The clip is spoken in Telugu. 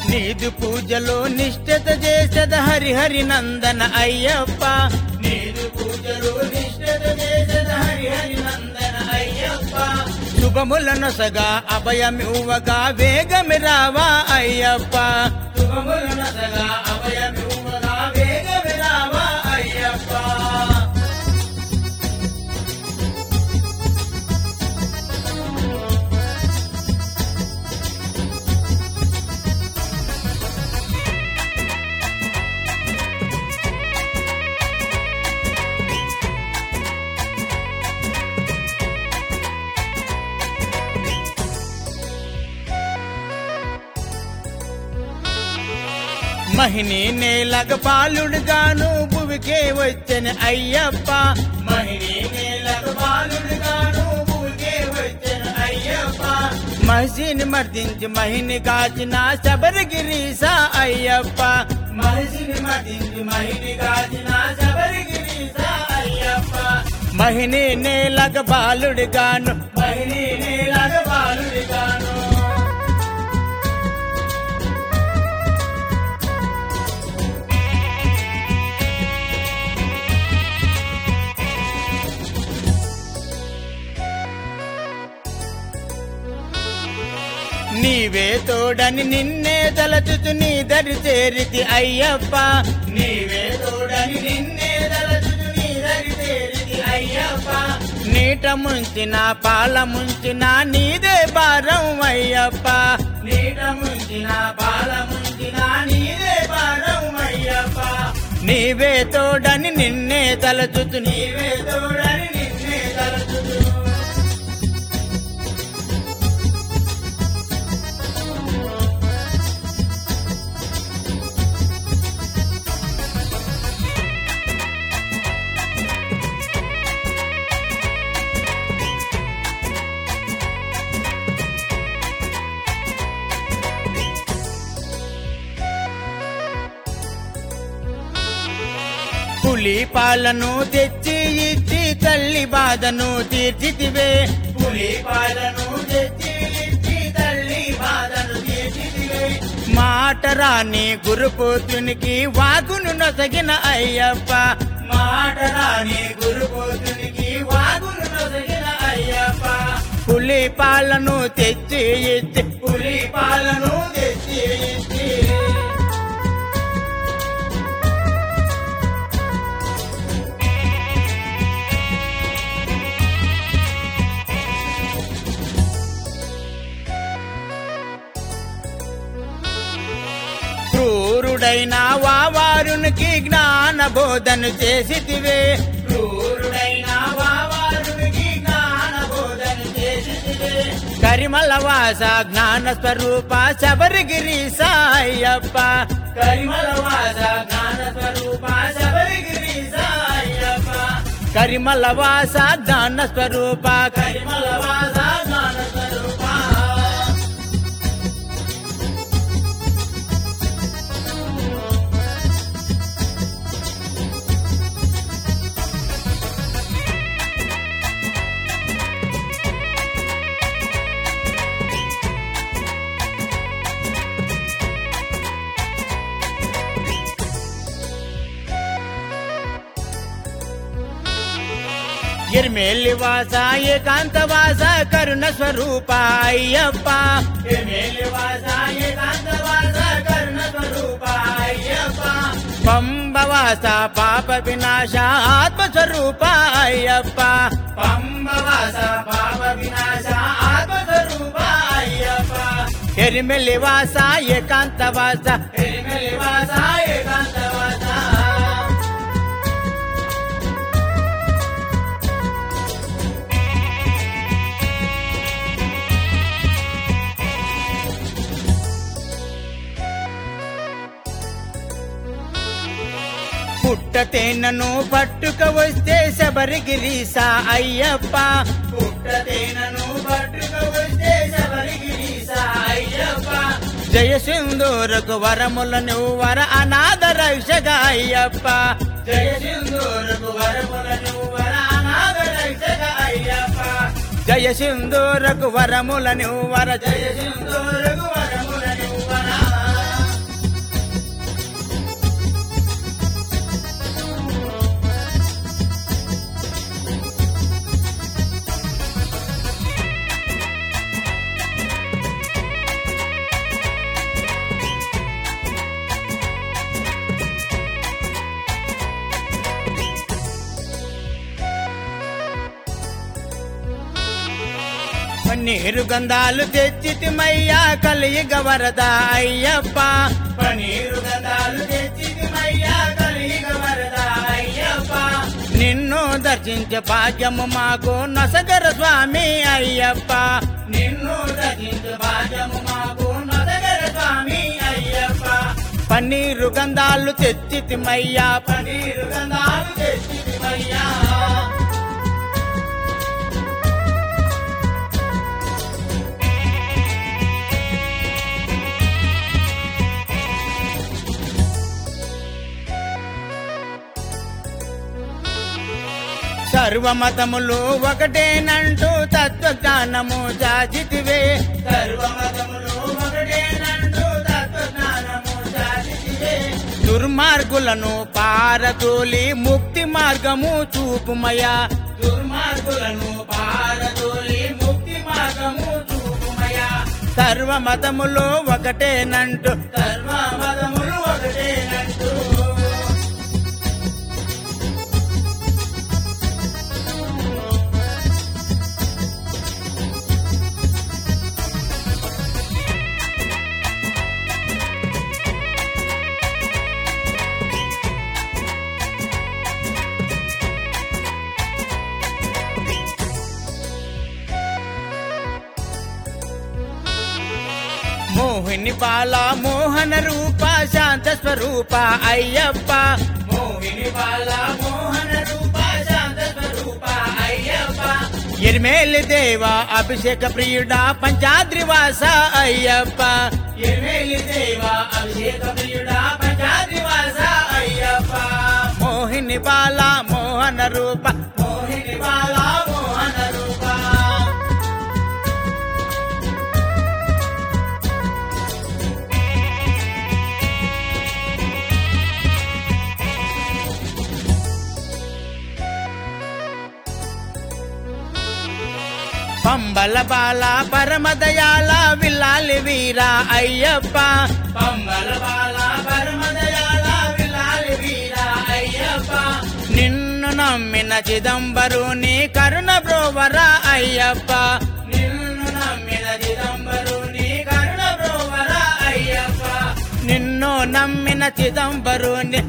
నీదు పూజలో నిష్ఠత చేసద హరిహరి నందన అయ్యప్ప నీదు పూజలో నిష్ఠత చేసద హరిహరి నందన అయ్యప్ప శుభములనొసగా అభయమివ్వగా వేగమి రావా అయ్యప్ప శుభములనొసగా అభయమివ్వగా వేగమి రావా అయ్యప్ప మహిని నేలగ బాలుడుగాను భువికే వచ్చని అయ్యప్ప మహిని నేలగ బాలుడుగాను భువికే వచ్చని అయ్యప్ప మహిషిని మర్దించి మహిని కాచిన శబరిగిరీసా అయ్యప్ప మహిషిని మర్దించి మహిని కాచిన శబరిగిరీసా అయ్యప్ప మహిని నేలగ బాలుడుగాను మహిని నేలగ బాలుడుగాను నీవే తోడని నిన్నే తలచుచు నీ దరి చేరితి అయ్యప్ప నీవే తోడని నిన్నే తలచుచు నీ దరి చేరితి అయ్యప్ప నీట ముంచిన పాల ముంచిన నీదే భారం అయ్యప్ప నీట ముంచిన పాల ముంచిన నీదే భారం అయ్యప్ప నీవే తోడని నిన్నే తలచుచు నీవే తోడని నిన్నే తలచుచు పులి పాలను తెచ్చి ఇచ్చి తల్లి బాధను తీర్చితివే పులి పాలను తెచ్చి ఇచ్చి తల్లి బాధను తీర్చితివే మాట రాని గురుపోతునికి వాగును నొసగిన అయ్యప్ప మాట రాని గురుపోతునికి వాగును నొసగిన అయ్యప్ప పులి పాలను తెచ్చి ఇచ్చి పులి పాలను తెచ్చి ఇచ్చి క్రూరుడైన వావారునికి జ్ఞాన బోధను చేసితివే క్రూరుడైన వావారునికి జ్ఞాన బోధను చేసితివే కరిమల వాస జ్ఞాన స్వరూప శబరిగిరి సాయప్ప కరిమల వాస జ్ఞాన స్వరూప శబరిగిరి సాయప్ప కరిమల వాస జ్ఞాన స్వరూప కరిమల వాస జ్ఞాన స్వరూప ఎర్మేలి వాస ఏకాంత వాస కరుణ స్వరూప అయ్యప్ప ఎర్మేలి వాస ఏకాంత వాస కరుణ స్వరూప అయ్యప్ప పంబవాస పాప వినాశ ఆత్మ స్వరూప అయ్యప్ప పంబవాస పాప వినాశ ఆత్మ స్వరూప అయ్యప్ప ఎరిమెలి వాస ఏకాంత వాస ఎరిమెలి వాస ఏకాంత వాస పుట్ట తేనను పట్టుక వస్తే శబరిగిరీసా అయ్యప్ప పుట్ట తేనను పట్టుక వస్తే శబరిగిరీసా అయ్యప్ప జయ సింధూరకు వరములను వర అనాథ రక్షక అయ్యప్ప జయ సింధూరకు వరములను వర అనాథ రక్షక అయ్యప్ప జయ సింధూరకు వరములను వర జయ సింధూరకు వరములను వర పన్నీరు గంధాలు తెచ్చితిమయ్యా కలియుగ వరద అయ్యప్ప పన్నీరు గంధాలు తెచ్చితిమయ్యా కలియుగ వరద అయ్యప్ప నిన్ను దర్శించే భాగ్యము మాకు నసగర స్వామి అయ్యప్ప నిన్ను దర్శించే భాగ్యము మాకు నసగర స్వామి అయ్యప్ప పన్నీరు గంధాలు తెచ్చితిమయ్యా పన్నీరు గంధాలు తెచ్చితిమయ్యా సర్వమతములు ఒకటేనంటూ తత్వజ్ఞానము జాజితివే సర్వమతములు ఒకటేనంటూ తత్వజ్ఞానము జాజితివే దుర్మార్గులను పారదోలి ముక్తి మార్గము చూపుమయా దుర్మార్గులను పారదోలి ముక్తి మార్గము చూపుమయా సర్వమతములు ఒకటేనంటూ సర్వమతములు ఒకటేనంటూ మోహిని బాల మోహన రూప శాంత స్వరూప అయ్యప్ప మోహిని బాల మోహన రూప శాంత స్వరూప అయ్యప్ప ఎరిమేలి దేవ అభిషేక ప్రియుడ పంచాద్రివాస అయ్యప్ప ఎరిమేలి దేవ అభిషేక ప్రియుడ పంచాద్రివాస అయ్యప్ప మోహిని బాల మోహన రూప మోహిని బాల మోహన రూప పంబల బాల పరమదయాల విల్లాలి వీర అయ్యప్ప పంబల బాల పరమదయాల విల్లాలి వీర అయ్యప్ప నిన్ను నమ్మిన చిదంబరుని కరుణ బ్రోవర అయ్యప్ప నిన్ను నమ్మిన చిదంబరుని కరుణ బ్రోవర అయ్యప్ప నిన్ను నమ్మిన చిదంబరుని